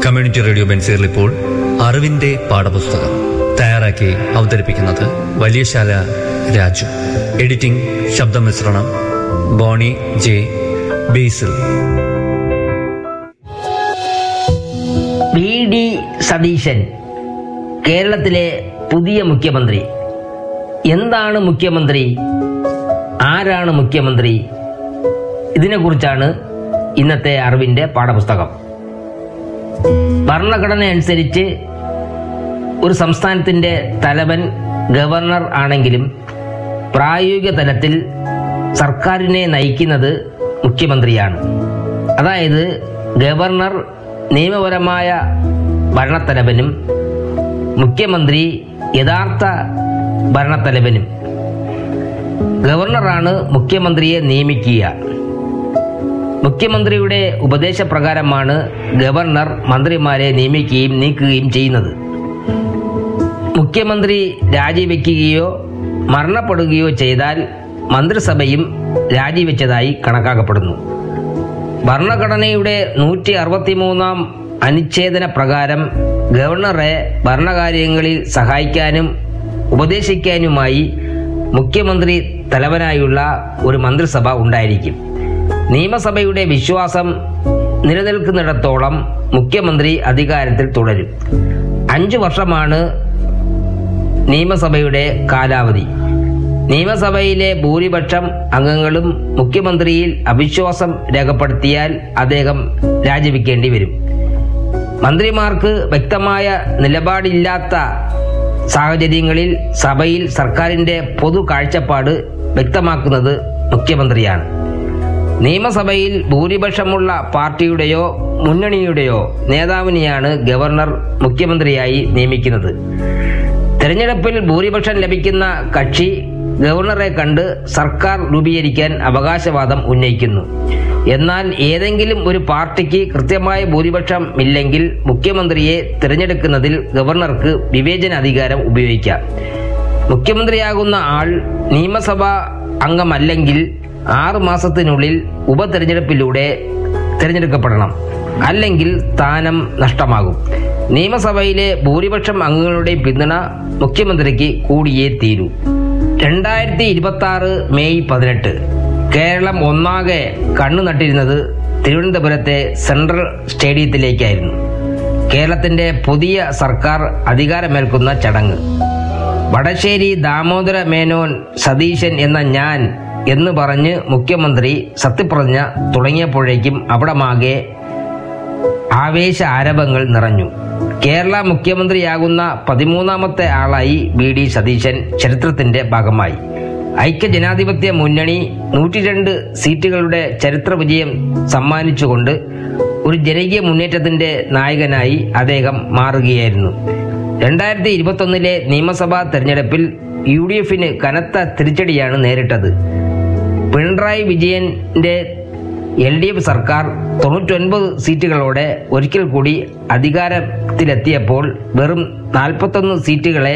community radio ബെൻസീറിൽ ഇപ്പോൾ അറിവിന്റെ പാഠപുസ്തകം തയ്യാറാക്കി അവതരിപ്പിക്കുന്നത് വലിയശാല രാജു എഡിറ്റിംഗ് ശബ്ദമിശ്രണം Boney J Basil V D Satheesan കേരളത്തിലെ പുതിയ മുഖ്യമന്ത്രി എന്താണ് മുഖ്യമന്ത്രി ആരാണ് മുഖ്യമന്ത്രി ഇതിനെക്കുറിച്ചാണ് ഇന്നത്തെ അറിവിന്റെ പാഠപുസ്തകം ഭരണഘടന അനുസരിച്ച് ഒരു സംസ്ഥാനത്തിന്റെ തലവൻ ഗവർണർ ആണെങ്കിലും പ്രായോഗിക തലത്തിൽ സർക്കാരിനെ നയിക്കുന്നത് മുഖ്യമന്ത്രിയാണ് അതായത് ഗവർണർ നിയമപരമായ ഭരണത്തലവനും മുഖ്യമന്ത്രി യഥാർത്ഥ ഭരണത്തലവനും ഗവർണറാണ് മുഖ്യമന്ത്രിയെ നിയമിക്കുക മുഖ്യമന്ത്രിയുടെ ഉപദേശപ്രകാരമാണ് ഗവർണർ മന്ത്രിമാരെ നിയമിക്കുകയും നീക്കുകയും ചെയ്യുന്നത് മുഖ്യമന്ത്രി രാജിവെക്കുകയോ മരണപ്പെടുകയോ ചെയ്താൽ മന്ത്രിസഭയും രാജിവെച്ചതായി കണക്കാക്കപ്പെടുന്നു ഭരണഘടനയുടെ നൂറ്റി അറുപത്തിമൂന്നാം അനുച്ഛേദന പ്രകാരം ഗവർണറെ ഭരണകാര്യങ്ങളിൽ സഹായിക്കാനും ഉപദേശിക്കാനുമായി മുഖ്യമന്ത്രി തലവനായുള്ള ഒരു മന്ത്രിസഭ ഉണ്ടായിരിക്കും നിയമസഭയുടെ വിശ്വാസം നിലനിൽക്കുന്നിടത്തോളം മുഖ്യമന്ത്രി അധികാരത്തിൽ തുടരും അഞ്ചു വർഷമാണ് നിയമസഭയുടെ കാലാവധി നിയമസഭയിലെ ഭൂരിപക്ഷം അംഗങ്ങളും മുഖ്യമന്ത്രിയിൽ അവിശ്വാസം രേഖപ്പെടുത്തിയാൽ അദ്ദേഹം രാജിവെക്കേണ്ടി വരും മന്ത്രിമാർക്ക് വ്യക്തമായ നിലപാടില്ലാത്ത സാഹചര്യങ്ങളിൽ സഭയിൽ സർക്കാരിന്റെ പൊതു കാഴ്ചപ്പാട് വ്യക്തമാക്കുന്നത് മുഖ്യമന്ത്രിയാണ് നിയമസഭയിൽ ഭൂരിപക്ഷമുള്ള പാർട്ടിയുടെയോ മുന്നണിയുടെയോ നേതാവിനെയാണ് ഗവർണർ മുഖ്യമന്ത്രിയായി നിയമിക്കുന്നത് തെരഞ്ഞെടുപ്പിൽ ഭൂരിപക്ഷം ലഭിക്കുന്ന കക്ഷി ഗവർണറെ കണ്ട് സർക്കാർ രൂപീകരിക്കാൻ അവകാശവാദം ഉന്നയിക്കുന്നു എന്നാൽ ഏതെങ്കിലും ഒരു പാർട്ടിക്ക് കൃത്യമായ ഭൂരിപക്ഷം ഇല്ലെങ്കിൽ മുഖ്യമന്ത്രിയെ തിരഞ്ഞെടുക്കുന്നതിൽ ഗവർണർക്ക് വിവേചന അധികാരം ഉപയോഗിക്കാം മുഖ്യമന്ത്രിയാകുന്ന ആൾ നിയമസഭാ അംഗമല്ലെങ്കിൽ ആറു മാസത്തിനുള്ളിൽ ഉപതെരഞ്ഞെടുപ്പിലൂടെ തിരഞ്ഞെടുക്കപ്പെടണം അല്ലെങ്കിൽ സ്ഥാനം നഷ്ടമാകും നിയമസഭയിലെ ഭൂരിപക്ഷം അംഗങ്ങളുടെ പിന്തുണ മുഖ്യമന്ത്രിക്ക് കൂടിയേ തീരൂ രണ്ടായിരത്തി ഇരുപത്തി ആറ് മെയ് പതിനെട്ട് കേരളം ഒന്നാകെ കണ്ണു നട്ടിരുന്നത് തിരുവനന്തപുരത്തെ സെൻട്രൽ സ്റ്റേഡിയത്തിലേക്കായിരുന്നു കേരളത്തിന്റെ പുതിയ സർക്കാർ അധികാരമേൽക്കുന്ന ചടങ്ങ് വടശ്ശേരി ദാമോദര മേനോൻ സതീശൻ എന്ന ഞാൻ എന്ന് പറഞ്ഞ് മുഖ്യമന്ത്രി സത്യപ്രതിജ്ഞ തുടങ്ങിയപ്പോഴേക്കും അവിടമാകെ ആവേശ ആരവങ്ങൾ നിറഞ്ഞു കേരള മുഖ്യമന്ത്രിയാകുന്ന പതിമൂന്നാമത്തെ ആളായി വി ഡി സതീശൻ ചരിത്രത്തിന്റെ ഭാഗമായി ഐക്യജനാധിപത്യ മുന്നണി നൂറ്റിരണ്ട് സീറ്റുകളുടെ ചരിത്ര വിജയം സമ്മാനിച്ചുകൊണ്ട് ഒരു ജനകീയ മുന്നേറ്റത്തിന്റെ നായകനായി അദ്ദേഹം മാറുകയായിരുന്നു രണ്ടായിരത്തി ഇരുപത്തൊന്നിലെ നിയമസഭാ തെരഞ്ഞെടുപ്പിൽ യു ഡി എഫിന് കനത്ത തിരിച്ചടിയാണ് നേരിട്ടത് പിണറായി വിജയന്റെ എൽ ഡി എഫ് സർക്കാർ തൊണ്ണൂറ്റൊൻപത് സീറ്റുകളോടെ ഒരിക്കൽ കൂടി അധികാരത്തിലെത്തിയപ്പോൾ വെറും നാൽപ്പത്തൊന്ന് സീറ്റുകളെ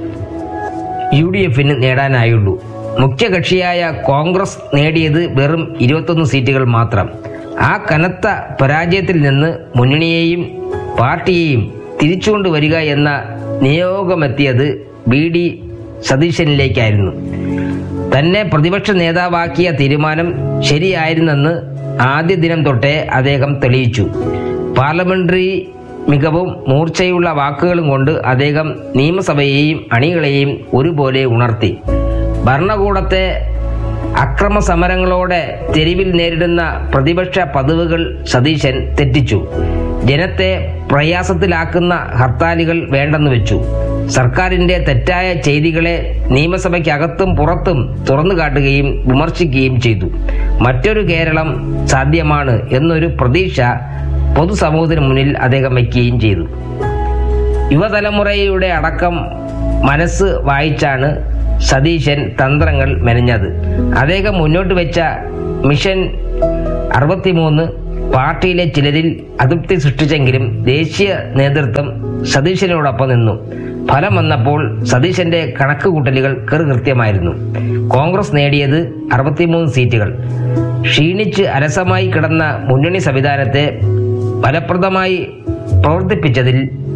യു ഡി എഫിന് നേടാനായുള്ളൂ മുഖ്യകക്ഷിയായ കോൺഗ്രസ് നേടിയത് വെറും ഇരുപത്തൊന്ന് സീറ്റുകൾ മാത്രം ആ കനത്ത പരാജയത്തിൽ നിന്ന് മുന്നണിയെയും പാർട്ടിയെയും തിരിച്ചുകൊണ്ടുവരിക എന്ന നിയോഗമെത്തിയത് ബി ഡി സതീശനിലേക്കായിരുന്നു തന്നെ പ്രതിപക്ഷ നേതാവാക്കിയ തീരുമാനം ശരിയായിരുന്നെന്ന് ആദ്യ ദിനം തൊട്ടേ അദ്ദേഹം തെളിയിച്ചു പാർലമെന്ററി മികവും മൂർച്ചയുള്ള വാക്കുകളും കൊണ്ട് അദ്ദേഹം നിയമസഭയെയും അണികളെയും ഒരുപോലെ ഉണർത്തി ഭരണകൂടത്തെ അക്രമ സമരങ്ങളോടെ തെരുവിൽ നേരിടുന്ന പ്രതിപക്ഷ പതിവുകൾ സതീശൻ തെറ്റിച്ചു ജനത്തെ പ്രയാസത്തിലാക്കുന്ന ഹർത്താലുകൾ വേണ്ടെന്ന് വെച്ചു സർക്കാരിന്റെ തെറ്റായ ചെയ്തികളെ നിയമസഭയ്ക്കകത്തും പുറത്തും തുറന്നു കാട്ടുകയും വിമർശിക്കുകയും ചെയ്തു മറ്റൊരു കേരളം സാധ്യമാണ് എന്നൊരു പ്രതീക്ഷ പൊതുസമൂഹത്തിന് മുന്നിൽ അദ്ദേഹം വയ്ക്കുകയും ചെയ്തു യുവതലമുറയുടെ അടക്കം മനസ്സ് വായിച്ചാണ് സതീശൻ തന്ത്രങ്ങൾ മെനഞ്ഞത് അദ്ദേഹം മുന്നോട്ട് വെച്ച മിഷൻ അറുപത്തിമൂന്ന് പാർട്ടിയിലെ ചിലരിൽ അതൃപ്തി സൃഷ്ടിച്ചെങ്കിലും ദേശീയ നേതൃത്വം സതീശനോടൊപ്പം നിന്നു ഫലം വന്നപ്പോൾ സതീശന്റെ കണക്കുകൂട്ടലുകൾ കൃത്യമായിരുന്നു കോൺഗ്രസ് നേടിയത് അറുപത്തിമൂന്ന് സീറ്റുകൾ ക്ഷീണിച്ച് അലസമായി കിടന്ന മുന്നണി സംവിധാനത്തെ ഫലപ്രദമായി പ്രവർത്തിപ്പിച്ചതിൽ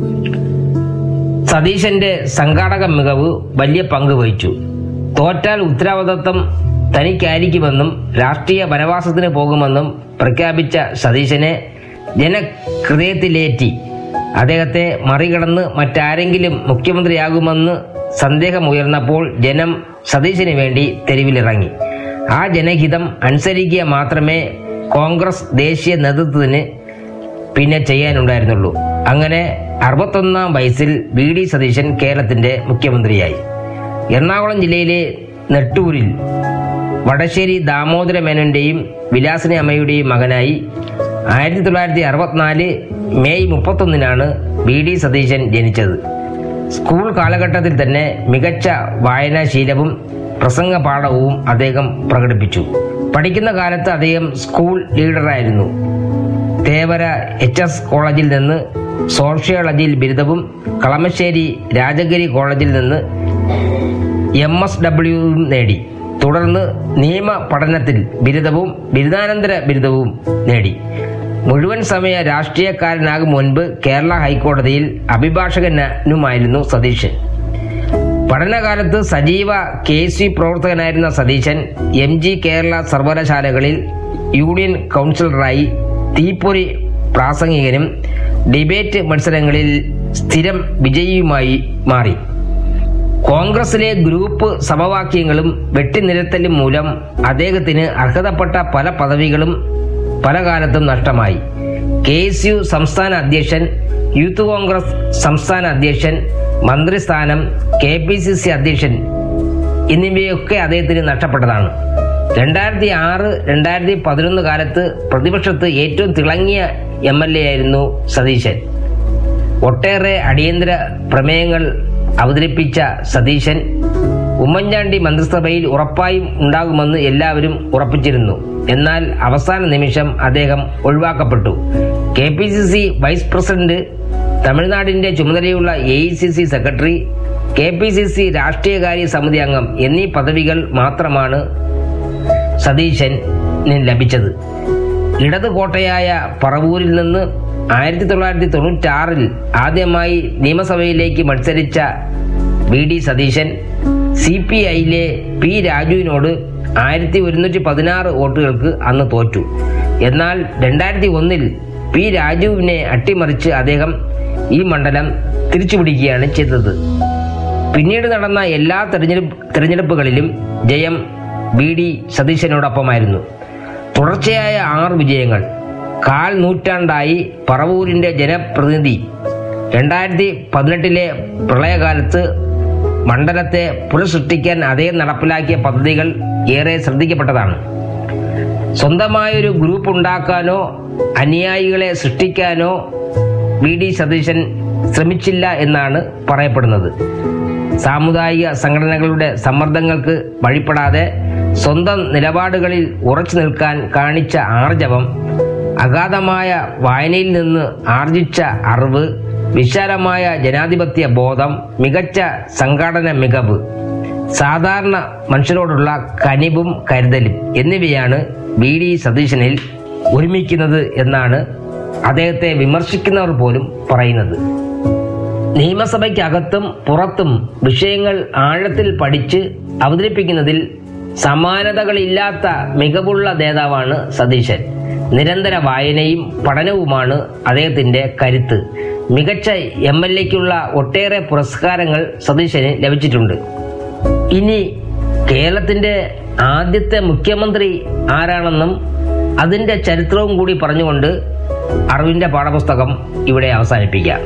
സതീശന്റെ സംഘാടക മികവ് വലിയ പങ്ക് വഹിച്ചു തോറ്റാൽ ഉത്തരവാദിത്വം തനിക്കായിരിക്കുമെന്നും രാഷ്ട്രീയ വനവാസത്തിന് പോകുമെന്നും പ്രഖ്യാപിച്ച സതീശനെ ജനഹൃദയത്തിലേറ്റി അദ്ദേഹത്തെ മറികടന്ന് മറ്റാരെങ്കിലും മുഖ്യമന്ത്രിയാകുമെന്ന് സന്ദേഹമുയർന്നപ്പോൾ ജനം സതീശന് വേണ്ടി തെരുവിലിറങ്ങി ആ ജനഹിതം അനുസരിക്കുക മാത്രമേ കോൺഗ്രസ് ദേശീയ നേതൃത്വത്തിന് പിന്നെ ചെയ്യാനുണ്ടായിരുന്നുള്ളൂ അങ്ങനെ അറുപത്തൊന്നാം വയസ്സിൽ വി ഡി സതീശൻ കേരളത്തിന്റെ മുഖ്യമന്ത്രിയായി എറണാകുളം ജില്ലയിലെ നെട്ടൂരിൽ വടശ്ശേരി ദാമോദര മേനന്റെയും വിലാസിനി അമ്മയുടെയും മകനായി ആയിരത്തി തൊള്ളായിരത്തി അറുപത്തിനാല് മെയ് മുപ്പത്തൊന്നിനാണ് വി ഡി സതീശൻ ജനിച്ചത് സ്കൂൾ കാലഘട്ടത്തിൽ തന്നെ മികച്ച വായനാശീലവും പ്രസംഗ പാഠവും അദ്ദേഹം പ്രകടിപ്പിച്ചു പഠിക്കുന്ന കാലത്ത് അദ്ദേഹം സ്കൂൾ ലീഡറായിരുന്നു തേവര എച്ച് എസ് കോളേജിൽ നിന്ന് സോഷ്യോളജിയിൽ ബിരുദവും കളമശ്ശേരി രാജഗിരി കോളേജിൽ നിന്ന് എം എസ് ഡബ്ല്യുവും നേടി തുടർന്ന് നിയമ പഠനത്തിൽ ബിരുദവും ബിരുദാനന്തര ബിരുദവും നേടി മുഴുവൻ സമയ രാഷ്ട്രീയക്കാരനാകും മുൻപ് കേരള ഹൈക്കോടതിയിൽ അഭിഭാഷകനുമായിരുന്നു സതീശൻ പഠനകാലത്ത് സജീവ കെ സി പ്രവർത്തകനായിരുന്ന സതീശൻ എം ജി കേരള സർവകലാശാലകളിൽ യൂണിയൻ കൗൺസിലറായി തീപ്പൊരി പ്രാസംഗികനും ഡിബേറ്റ് മത്സരങ്ങളിൽ സ്ഥിരം വിജയിയുമായി മാറി കോൺഗ്രസിലെ ഗ്രൂപ്പ് സമവാക്യങ്ങളും വെട്ടിനിരത്തലും മൂലം അദ്ദേഹത്തിന് അർഹതപ്പെട്ട പല പദവികളും പല കാലത്തും നഷ്ടമായി കെ എസ് യു സംസ്ഥാന അധ്യക്ഷൻ യൂത്ത് കോൺഗ്രസ് സംസ്ഥാന അധ്യക്ഷൻ മന്ത്രിസ്ഥാനം കെ പി സി സി അധ്യക്ഷൻ എന്നിവയൊക്കെ അദ്ദേഹത്തിന് നഷ്ടപ്പെട്ടതാണ് രണ്ടായിരത്തി ആറ് രണ്ടായിരത്തി പതിനൊന്ന് കാലത്ത് പ്രതിപക്ഷത്ത് ഏറ്റവും തിളങ്ങിയ എം എൽ എ ആയിരുന്നു സതീശൻ ഒട്ടേറെ അടിയന്തര പ്രമേയങ്ങൾ അവതരിപ്പിച്ച സതീശൻ ഉമ്മൻചാണ്ടി മന്ത്രിസഭയിൽ ഉറപ്പായും ഉണ്ടാകുമെന്ന് എല്ലാവരും ഉറപ്പിച്ചിരുന്നു എന്നാൽ അവസാന നിമിഷം അദ്ദേഹം ഒഴിവാക്കപ്പെട്ടു K P C C vice president തമിഴ്നാടിന്റെ ചുമതലയുള്ള A I C C secretary K P C C രാഷ്ട്രീയകാര്യ സമിതി അംഗം എന്നീ പദവികൾ മാത്രമാണ് സതീശന് ലഭിച്ചത് ഇടത് കോട്ടയായ പറവൂരിൽ നിന്ന് ആയിരത്തി തൊള്ളായിരത്തി തൊണ്ണൂറ്റി ആറിൽ ആദ്യമായി നിയമസഭയിലേക്ക് മത്സരിച്ച V D Satheesan C P ഐയിലെ പി രാജുവിനോട് ആയിരത്തി ഒരുന്നൂറ്റി പതിനാറ് വോട്ടുകൾക്ക് അന്ന് തോറ്റു എന്നാൽ രണ്ടായിരത്തി ഒന്നിൽ പി രാജുവിനെ അട്ടിമറിച്ച് അദ്ദേഹം ഈ മണ്ഡലം തിരിച്ചുപിടിക്കുകയാണ് ചെയ്തത് പിന്നീട് നടന്ന എല്ലാ തെരഞ്ഞെടുപ്പ് തെരഞ്ഞെടുപ്പുകളിലും ജയം വി ഡി സതീശനോടൊപ്പമായിരുന്നു തുടർച്ചയായ ആറ് വിജയങ്ങൾ കാൽ നൂറ്റാണ്ടായി പറവൂരിന്റെ ജനപ്രതിനിധി രണ്ടായിരത്തി പതിനെട്ടിലെ പ്രളയകാലത്ത് മണ്ഡലത്തെ പുനഃസൃഷ്ടിക്കാൻ അദ്ദേഹം നടപ്പിലാക്കിയ പദ്ധതികൾ ഏറെ ശ്രദ്ധിക്കപ്പെട്ടതാണ് സ്വന്തമായൊരു ഗ്രൂപ്പ് ഉണ്ടാക്കാനോ അനുയായികളെ സൃഷ്ടിക്കാനോ വി ഡി സതീശൻ ശ്രമിച്ചില്ല എന്നാണ് പറയപ്പെടുന്നത് സാമുദായിക സംഘടനകളുടെ സമ്മർദ്ദങ്ങൾക്ക് വഴിപ്പെടാതെ സ്വന്തം നിലപാടുകളിൽ ഉറച്ചു നിൽക്കാൻ കാണിച്ച ആർജവം അഗാധമായ വായനയിൽ നിന്ന് ആർജിച്ച അറിവ് വിശാലമായ ജനാധിപത്യ ബോധം മികച്ച സംഘാടന മികവ് സാധാരണ മനുഷ്യരോടുള്ള കനിവും കരുതലും എന്നിവയാണ് വി ഡി സതീശനിൽ ഒരുമിക്കുന്നത് എന്നാണ് അദ്ദേഹത്തെ വിമർശിക്കുന്നവർ പോലും പറയുന്നത് നിയമസഭയ്ക്കകത്തും പുറത്തും വിഷയങ്ങൾ ആഴത്തിൽ പഠിച്ച് അവതരിപ്പിക്കുന്നതിൽ സമാനതകളില്ലാത്ത മികവുള്ള നേതാവാണ് സതീശൻ നിരന്തര വായനയും പഠനവുമാണ് അദ്ദേഹത്തിന്റെ കരുത്ത് മികച്ച എം എൽ എക്കുള്ള ഒട്ടേറെ പുരസ്കാരങ്ങൾ സതീശന് ലഭിച്ചിട്ടുണ്ട് ഇനി കേരളത്തിന്റെ ആദ്യത്തെ മുഖ്യമന്ത്രി ആരാണെന്നും അതിന്റെ ചരിത്രവും കൂടി പറഞ്ഞുകൊണ്ട് അറിവിന്റെ പാഠപുസ്തകം ഇവിടെ അവസാനിപ്പിക്കാം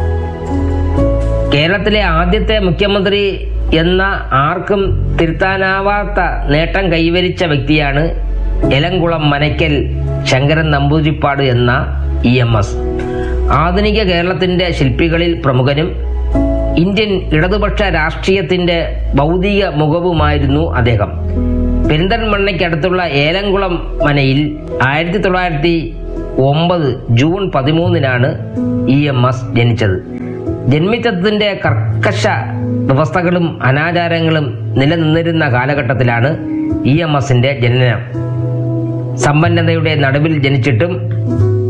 കേരളത്തിലെ ആദ്യത്തെ മുഖ്യമന്ത്രി എന്ന ആർക്കും തിരുത്താനാവാത്ത നേട്ടം കൈവരിച്ച വ്യക്തിയാണ് എലംകുളം മനയ്ക്കൽ ശങ്കരൻ നമ്പൂതിരിപ്പാട് എന്ന ഇ എം എസ് ആധുനിക കേരളത്തിന്റെ ശില്പികളിൽ പ്രമുഖനും ഇന്ത്യൻ ഇടതുപക്ഷ രാഷ്ട്രീയത്തിന്റെ ഭൗതിക മുഖവുമായിരുന്നു അദ്ദേഹം പെരിന്തൽമണ്ണയ്ക്കടുത്തുള്ള ഏലംകുളം മനയിൽ ആയിരത്തി തൊള്ളായിരത്തി ഒമ്പത് ജൂൺ പതിമൂന്നിനാണ് ഇ എം എസ് ജനിച്ചത് ജന്മിത്തത്തിന്റെ കർക്കശ വ്യവസ്ഥകളും അനാചാരങ്ങളും നിലനിന്നിരുന്ന കാലഘട്ടത്തിലാണ് ഇ എം എസിന്റെ ജനനം സമ്പന്നതയുടെ നടുവിൽ ജനിച്ചിട്ടും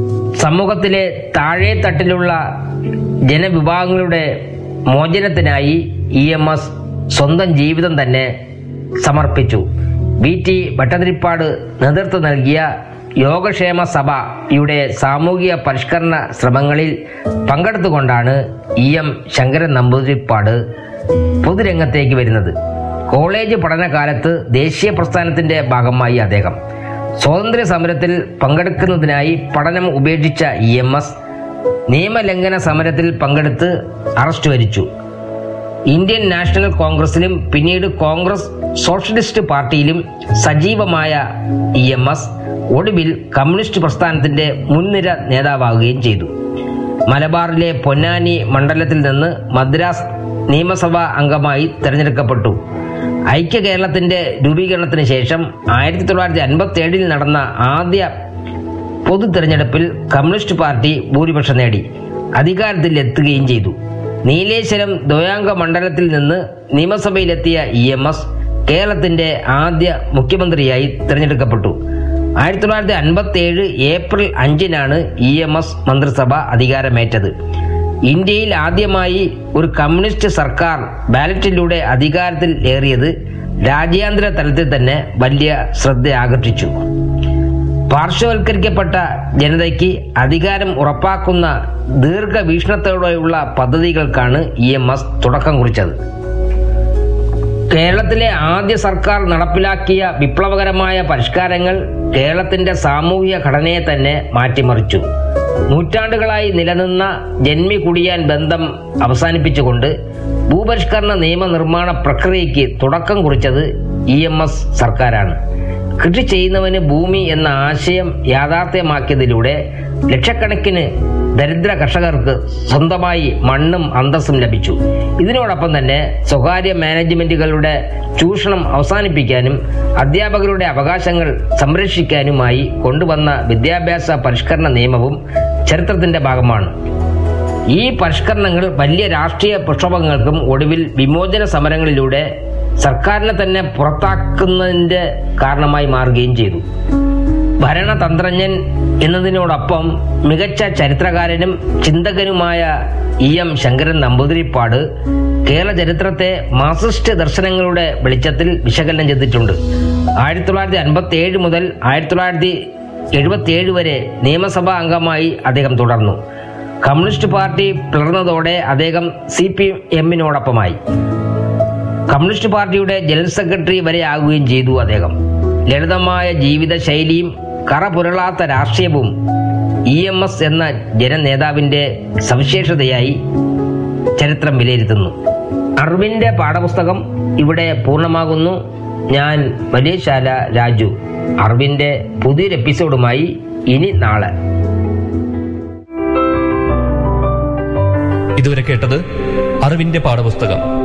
സമൂഹത്തിലെ താഴെ തട്ടിലുള്ള ജനവിഭാഗങ്ങളുടെ മോചനത്തിനായി ഇ എം എസ് സ്വന്തം ജീവിതം തന്നെ സമർപ്പിച്ചു വി ടി ഭട്ടതിരിപ്പാട് നേതൃത്വം നൽകിയ യോഗക്ഷേമ സഭയുടെ സാമൂഹിക പരിഷ്കരണ ശ്രമങ്ങളിൽ പങ്കെടുത്തുകൊണ്ടാണ് ഇ എം ശങ്കരൻ നമ്പൂതിരിപ്പാട് പൊതുരംഗത്തേക്ക് വരുന്നത് കോളേജ് പഠനകാലത്ത് ദേശീയ പ്രസ്ഥാനത്തിന്റെ ഭാഗമായി അദ്ദേഹം സ്വാതന്ത്ര്യ സമരത്തിൽ പങ്കെടുക്കുന്നതിനായി പഠനം ഉപേക്ഷിച്ച ഇ എം എസ് നിയമലംഘന സമരത്തിൽ പങ്കെടുത്ത് അറസ്റ്റ് വരിച്ചു ഇന്ത്യൻ നാഷണൽ കോൺഗ്രസിലും പിന്നീട് കോൺഗ്രസ് സോഷ്യലിസ്റ്റ് പാർട്ടിയിലും സജീവമായ ഇ എം എസ് ഒടുവിൽ കമ്മ്യൂണിസ്റ്റ് പ്രസ്ഥാനത്തിന്റെ മുൻനിര നേതാവാകുകയും ചെയ്തു മലബാറിലെ പൊന്നാനി മണ്ഡലത്തിൽ നിന്ന് മദ്രാസ് നിയമസഭാ അംഗമായി തെരഞ്ഞെടുക്കപ്പെട്ടു ഐക്യ കേരളത്തിന്റെ രൂപീകരണത്തിന് ശേഷം ആയിരത്തി തൊള്ളായിരത്തി അൻപത്തി ഏഴിൽ നടന്ന ആദ്യ പൊതു തെരഞ്ഞെടുപ്പിൽ കമ്മ്യൂണിസ്റ്റ് പാർട്ടി ഭൂരിപക്ഷം നേടി അധികാരത്തിൽ എത്തുകയും ചെയ്തു നീലേശ്വരം ദ്വയാംഗ മണ്ഡലത്തിൽ നിന്ന് നിയമസഭയിലെത്തിയ ഇ എം എസ് കേരളത്തിന്റെ ആദ്യ മുഖ്യമന്ത്രിയായി തിരഞ്ഞെടുക്കപ്പെട്ടു ആയിരത്തി തൊള്ളായിരത്തി അൻപത്തി ഏഴ് ഏപ്രിൽ അഞ്ചിനാണ് ഇ എം എസ് മന്ത്രിസഭ അധികാരമേറ്റത് ഇന്ത്യയിൽ ആദ്യമായി ഒരു കമ്മ്യൂണിസ്റ്റ് സർക്കാർ ബാലറ്റിലൂടെ അധികാരത്തിൽ ഏറിയത് രാജ്യാന്തര തലത്തിൽ തന്നെ വലിയ ശ്രദ്ധ ആകർഷിച്ചു പാർശ്വവൽക്കരിക്കപ്പെട്ട ജനതയ്ക്ക് അധികാരം ഉറപ്പാക്കുന്ന ദീർഘവീക്ഷണത്തോടെയുള്ള പദ്ധതികൾക്കാണ് ഇ എം എസ് തുടക്കം കുറിച്ചത് കേരളത്തിലെ ആദ്യ സർക്കാർ നടപ്പിലാക്കിയ വിപ്ലവകരമായ പരിഷ്കാരങ്ങൾ കേരളത്തിന്റെ സാമൂഹിക ഘടനയെ തന്നെ മാറ്റിമറിച്ചു നൂറ്റാണ്ടുകളായി നിലനിന്ന ജന്മി കുടിയാൻ ബന്ധം അവസാനിപ്പിച്ചുകൊണ്ട് ഭൂപരിഷ്കരണ നിയമനിർമ്മാണ പ്രക്രിയയ്ക്ക് തുടക്കം കുറിച്ചത് ഇ എം എസ് സർക്കാരാണ് കൃഷി ചെയ്യുന്നവന് ഭൂമി എന്ന ആശയം യാഥാർത്ഥ്യമാക്കിയതിലൂടെ ലക്ഷക്കണക്കിന് ദരിദ്ര കർഷകർക്ക് സ്വന്തമായി മണ്ണും അന്തസ്സും ലഭിച്ചു ഇതിനോടൊപ്പം തന്നെ സ്വകാര്യ മാനേജ്മെന്റുകളുടെ ചൂഷണം അവസാനിപ്പിക്കാനും അധ്യാപകരുടെ അവകാശങ്ങൾ സംരക്ഷിക്കാനുമായി കൊണ്ടുവന്ന വിദ്യാഭ്യാസ പരിഷ്കരണ നിയമവും ചരിത്രത്തിന്റെ ഭാഗമാണ് ഈ പരിഷ്കരണങ്ങൾ വലിയ രാഷ്ട്രീയ പ്രക്ഷോഭങ്ങൾക്കും ഒടുവിൽ വിമോചന സമരങ്ങളിലൂടെ സർക്കാരിനെ തന്നെ പുറത്താക്കുന്നതിന്റെ കാരണമായി മാറുകയും ചെയ്തു ഭരണതന്ത്രജ്ഞൻ എന്നതിനോടൊപ്പം മികച്ച ചരിത്രകാരനും ചിന്തകനുമായ ഇ എം ശങ്കരൻ നമ്പൂതിരിപ്പാട് കേരള ചരിത്രത്തെ മാർസിസ്റ്റ് ദർശനങ്ങളുടെ വെളിച്ചത്തിൽ വിശകലനം ചെയ്തിട്ടുണ്ട് ആയിരത്തി തൊള്ളായിരത്തി അൻപത്തി ഏഴ് മുതൽ ആയിരത്തി തൊള്ളായിരത്തി എഴുപത്തി ഏഴ് വരെ നിയമസഭാ അംഗമായി അദ്ദേഹം തുടർന്നു കമ്മ്യൂണിസ്റ്റ് പാർട്ടി പിളർന്നതോടെ അദ്ദേഹം സി പി എമ്മിനോടൊപ്പമായി കമ്മ്യൂണിസ്റ്റ് പാർട്ടിയുടെ ജനറൽ സെക്രട്ടറി വരെ ആകുകയും ചെയ്തു അദ്ദേഹം ലളിതമായ ജീവിത ശൈലിയും കറപുരളാത്ത രാഷ്ട്രീയവും ഇ എം എസ് എന്ന ജനനേതാവിന്റെ സവിശേഷതയായി ചരിത്രം വിലയിരുത്തുന്നു അറിവിന്റെ പാഠപുസ്തകം ഇവിടെ പൂർണ്ണമാകുന്നു ഞാൻ വലിയശാല രാജു അറിവിന്റെ പുതിയൊരു എപ്പിസോഡുമായി ഇനി നാളെ ഇതുവരെ കേട്ടത് അറിവിന്റെ പാഠപുസ്തകം